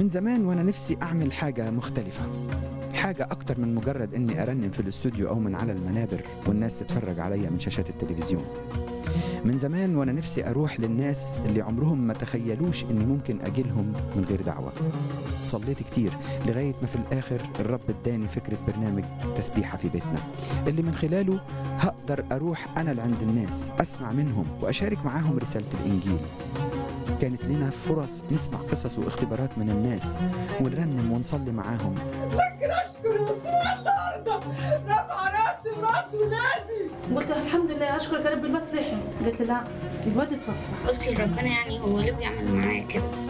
من زمان وانا نفسي اعمل حاجة مختلفة حاجة أكتر من مجرد إني أرنم في الاستوديو أو من على المنابر والناس تتفرج عليا من شاشات التلفزيون من زمان وأنا نفسي أروح للناس اللي عمرهم ما تخيلوش إني ممكن أجيلهم من غير دعوة صليت كتير لغاية ما في الآخر الرب اداني فكرة برنامج تسبيحة في بيتنا اللي من خلاله هقدر أروح أنا لعند الناس أسمع منهم وأشارك معاهم رسالة الإنجيل كانت لنا فرص نسمع قصص واختبارات من الناس ونرنم ونصلي معاهم لكن اشكر يسوع النهارده رفع راسي وراس ولادي قلت لها الحمد لله اشكرك يا رب بس صحي قالت لي لا الواد اتوفى قلت لربنا يعني هو ليه بيعمل معايا كده